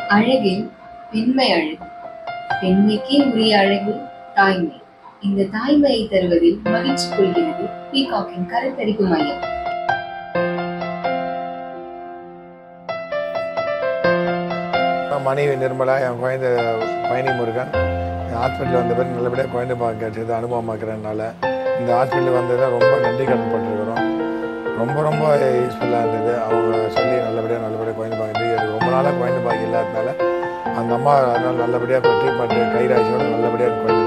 அழகில் பெண்மை அழகு பெண்மைக்கே உரிய அழகு தாய்மை இந்த தாய்மையை தருவதில் மகிழ்ச்சி கொள்கிறது பீகாக்கின் கருத்தரிப்பு மையம் நான் மனைவி நிர்மலா என் குழந்தை பயணி முருகன் ஹாஸ்பிட்டல் வந்த பிறகு நல்லபடியாக குழந்தை பார்க்க கிடைச்சது அனுபவமாக்குறதுனால இந்த ஹாஸ்பிட்டல் வந்ததை ரொம்ப நன்றி கடன் பண்ணிருக்கிறோம் ரொம்ப ரொம்ப யூஸ்ஃபுல்லாக இருந்தது அவங்க சொல்லி நல்லபடியாக நல்லபடியாக குழந்தை பார்க்குறது எனக்கு ரொம்ப நாளாக குழந்தை பாக்கி இல்லாததுனால அந்த அம்மா அதனால் நல்லபடியாக ட்ரீட்மெண்ட் கைராசியோட நல்லபடியாக குழந்தை